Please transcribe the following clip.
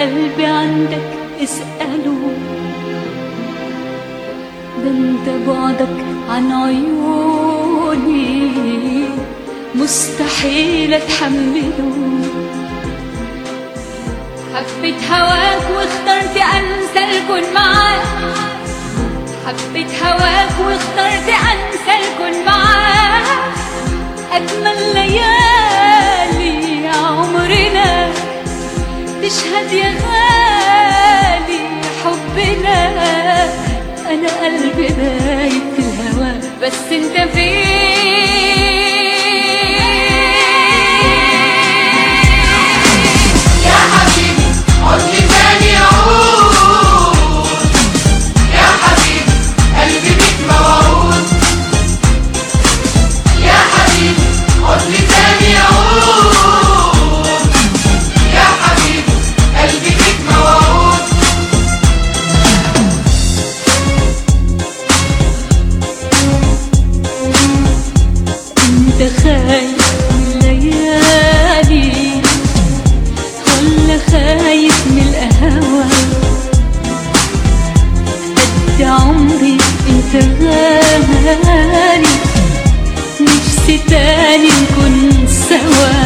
قلبي عندك اسأله ده انت بعدك عن عيوني مستحيل اتحمله حبيت هواك واخترت انسى الكون معاك حبيت هواك واخترت انسى الكون معاك اجمل ليالي عمرنا تشهد يا غالي حبنا انا قلبي دايب في الهوى بس انت فين يا حبيبي عدني تاني عود يا حبيبي قلبي بيك موعود يا حبيبي عدني تاني عود يا حبيبي قلبي بيك موعود انت خايف من الليالي ولا خايف من القهوة قد عمري انت غالي نفسي تاني نكون سوا